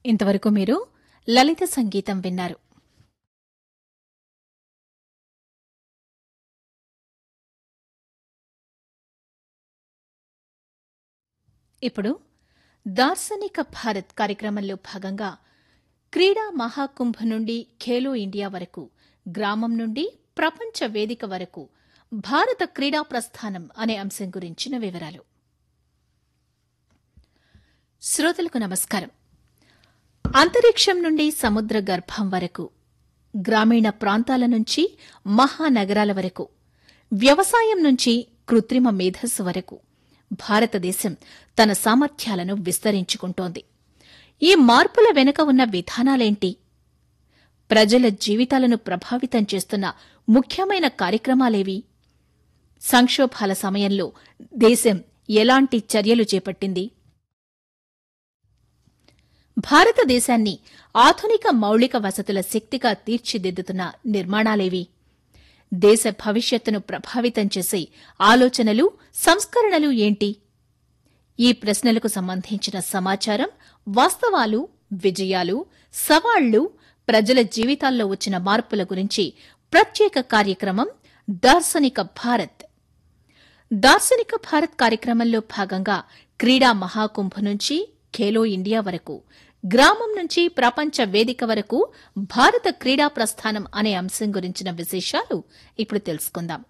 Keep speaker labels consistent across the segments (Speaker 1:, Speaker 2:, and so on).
Speaker 1: ఇంతవరకు మీరు లలిత సంగీతం విన్నారు ఇప్పుడు దార్శనిక భారత్ కార్యక్రమంలో భాగంగా క్రీడా మహాకుంభ నుండి ఖేలో ఇండియా వరకు గ్రామం నుండి ప్రపంచ వేదిక వరకు భారత క్రీడా ప్రస్థానం అనే అంశం గురించిన వివరాలు శ్రోతలకు నమస్కారం అంతరిక్షం నుండి సముద్ర గర్భం వరకు గ్రామీణ ప్రాంతాల నుంచి మహానగరాల వరకు వ్యవసాయం నుంచి కృత్రిమ మేధస్సు వరకు భారతదేశం తన సామర్థ్యాలను విస్తరించుకుంటోంది ఈ మార్పుల వెనుక ఉన్న విధానాలేంటి ప్రజల జీవితాలను ప్రభావితం చేస్తున్న ముఖ్యమైన కార్యక్రమాలేవి సంక్షోభాల సమయంలో దేశం ఎలాంటి చర్యలు చేపట్టింది భారతదేశాన్ని ఆధునిక మౌలిక వసతుల శక్తిగా తీర్చిదిద్దుతున్న నిర్మాణాలేవి దేశ భవిష్యత్తును ప్రభావితం చేసే ఆలోచనలు సంస్కరణలు ఏంటి ఈ ప్రశ్నలకు సంబంధించిన సమాచారం వాస్తవాలు విజయాలు సవాళ్లు ప్రజల జీవితాల్లో వచ్చిన మార్పుల గురించి ప్రత్యేక కార్యక్రమం దార్శనిక భారత్ దార్శనిక భారత్ కార్యక్రమంలో భాగంగా క్రీడా మహాకుంభ నుంచి ఖేలో ఇండియా వరకు గ్రామం నుంచి ప్రపంచ వేదిక వరకు భారత క్రీడా ప్రస్థానం అనే అంశం గురించిన విశేషాలు ఇప్పుడు తెలుసుకుందాం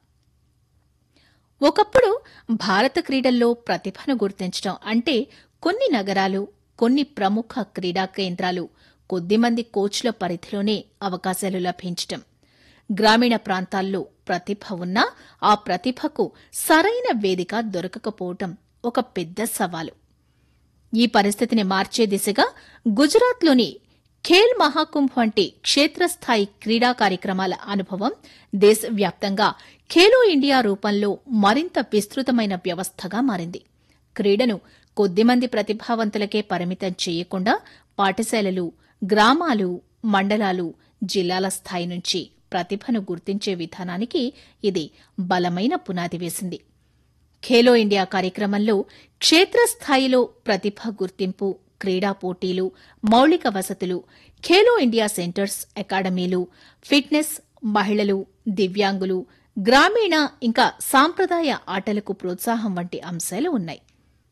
Speaker 1: ఒకప్పుడు భారత క్రీడల్లో ప్రతిభను గుర్తించడం అంటే కొన్ని నగరాలు కొన్ని ప్రముఖ క్రీడా కేంద్రాలు కొద్దిమంది కోచ్ల పరిధిలోనే అవకాశాలు లభించటం గ్రామీణ ప్రాంతాల్లో ప్రతిభ ఉన్నా ఆ ప్రతిభకు సరైన వేదిక దొరకకపోవటం ఒక పెద్ద సవాలు ఈ పరిస్థితిని మార్చే దిశగా గుజరాత్లోని ఖేల్ మహాకుంభ్ వంటి క్షేత్రస్థాయి క్రీడా కార్యక్రమాల అనుభవం దేశవ్యాప్తంగా ఖేలో ఇండియా రూపంలో మరింత విస్తృతమైన వ్యవస్థగా మారింది క్రీడను కొద్దిమంది ప్రతిభావంతులకే పరిమితం చేయకుండా పాఠశాలలు గ్రామాలు మండలాలు జిల్లాల స్థాయి నుంచి ప్రతిభను గుర్తించే విధానానికి ఇది బలమైన పునాది వేసింది ఖేలో ఇండియా కార్యక్రమంలో క్షేత్రస్థాయిలో ప్రతిభ గుర్తింపు క్రీడా పోటీలు మౌలిక వసతులు ఖేలో ఇండియా సెంటర్స్ అకాడమీలు ఫిట్నెస్ మహిళలు దివ్యాంగులు గ్రామీణ ఇంకా సాంప్రదాయ ఆటలకు ప్రోత్సాహం వంటి అంశాలు ఉన్నాయి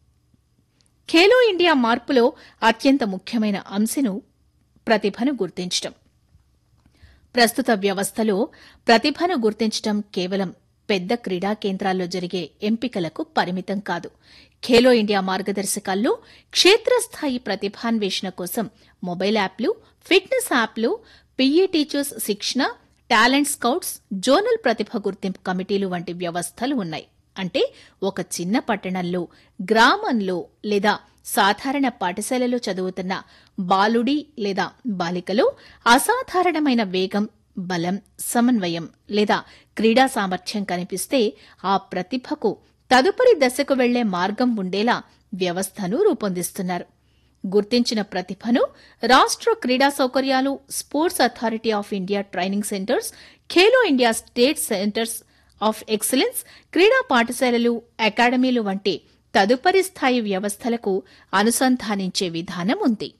Speaker 1: ఖేలో ఇండియా మార్పులో అత్యంత ముఖ్యమైన అంశను ప్రతిభను గుర్తించడం ప్రస్తుత వ్యవస్థలో ప్రతిభను గుర్తించడం కేవలం పెద్ద క్రీడా కేంద్రాల్లో జరిగే ఎంపికలకు పరిమితం కాదు ఖేలో ఇండియా మార్గదర్శకాల్లో క్షేత్రస్థాయి ప్రతిభాన్వేషణ కోసం మొబైల్ యాప్లు ఫిట్నెస్ యాప్లు పీఈ టీచర్స్ శిక్షణ టాలెంట్ స్కౌట్స్ జోనల్ ప్రతిభ గుర్తింపు కమిటీలు వంటి వ్యవస్థలు ఉన్నాయి అంటే ఒక చిన్న పట్టణంలో గ్రామంలో లేదా సాధారణ పాఠశాలలో చదువుతున్న బాలుడి లేదా బాలికలో అసాధారణమైన వేగం బలం సమన్వయం లేదా క్రీడా సామర్థ్యం కనిపిస్తే ఆ ప్రతిభకు తదుపరి దశకు వెళ్లే మార్గం ఉండేలా వ్యవస్థను రూపొందిస్తున్నారు గుర్తించిన ప్రతిభను రాష్ట్ర క్రీడా సౌకర్యాలు sports authority of India training centres Khelo India state centres of excellence క్రీడా పాఠశాలలు అకాడమీలు వంటి తదుపరి స్థాయి వ్యవస్థలకు అనుసంధానించే విధానం ఉంది